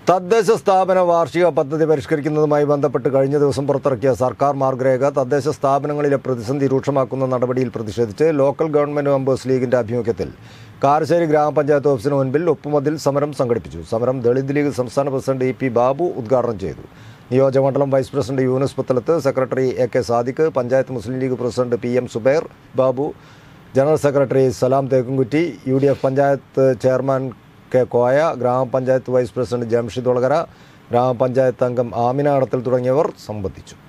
തദ്ദേശ സ്ഥാപന വാർഷിക പദ്ധതി പരിഷ്കരിക്കുന്നതുമായി ബന്ധപ്പെട്ട് കഴിഞ്ഞ ദിവസം പുറത്തിറക്കിയ സർക്കാർ മാർഗരേഖ തദ്ദേശ സ്ഥാപനങ്ങളിലെ പ്രതിസന്ധി രൂക്ഷമാക്കുന്ന നടപടിയിൽ പ്രതിഷേധിച്ച് ലോക്കൽ ഗവൺമെന്റ് മെമ്പേഴ്സ് ലീഗിന്റെ ആഭിമുഖ്യത്തിൽ കാരശ്ശേരി ഗ്രാമപഞ്ചായത്ത് ഓഫീസിന് മുൻപിൽ ഒപ്പുമതിൽ സമരം സംഘടിപ്പിച്ചു സമരം ദളിത് ലീഗ് സംസ്ഥാന പ്രസിഡന്റ് ഇ പി ബാബു ഉദ്ഘാടനം ചെയ്തു നിയോജകമണ്ഡലം vice president Yunus Puthalath secretary A K Sadiq panchayat Muslim League president P M Subair Babu general secretary Salam Thekkumkutty U D F panchayat chairman K Koya ഗ്രാമപഞ്ചായത്ത് വൈസ് പ്രസിഡന്റ് ജംഷിദ് ഒളകര ഗ്രാമപഞ്ചായത്ത് അംഗം ആമിന അടത്തിൽ തുടങ്ങിയവർ സംബന്ധിച്ചു